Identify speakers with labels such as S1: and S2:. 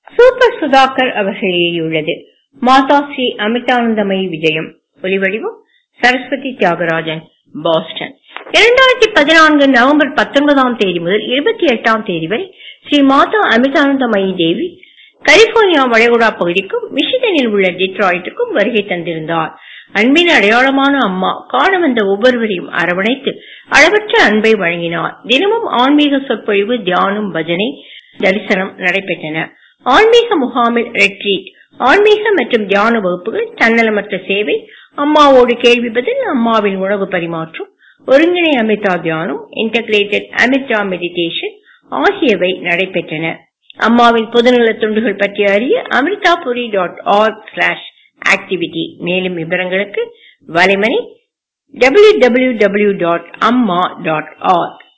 S1: super Sudhakar அவர்கள் எழுதியுள்ளது மாதா ஸ்ரீ அமிர்தானந்தமயி விஜயம் ஒலிவடிவம் சரஸ்வதி தியாகராஜன் பாஸ்டன் இரண்டாயிரத்தி பதினான்கு நவம்பர் பத்தொன்பதாம் தேதி முதல் இருபத்தி எட்டாம் தேதி வரை ஸ்ரீ மாதா அமிர்தானந்தமயி தேவி கலிபோர்னியா வளைகுடா பகுதிக்கும் மிஷிகனில் உள்ள டிட்ராய்ட்டுக்கும் வருகை தந்திருந்தார் அன்பின் அடையாளமான அம்மா காண வந்த ஒவ்வொருவரையும் அரவணைத்து அளவற்ற அன்பை வழங்கினார் தினமும் ஆன்மீக சொற்பொழிவு தியானம் பஜனை தரிசனம் நடைபெற்றன ஆன்மீக முகாமில் ரெட்ரீட் ஆன்மீக மற்றும் தியான வகுப்புகள் தன்னலமற்ற சேவை அம்மாவோடு கேள்வி பதில் அம்மாவின் உணவு பரிமாற்றம் ஒருங்கிணை அமிர்தா தியானம் இன்டகிரேட்டட் அமிர்தா மெடிடேஷன் ஆகியவை நடைபெற்றன அம்மாவின் பொதுநல தொண்டுகள் பற்றி அறிய Amritapuri dot org slash activity மேலும் விவரங்களுக்கு வலைமணி www.amma.org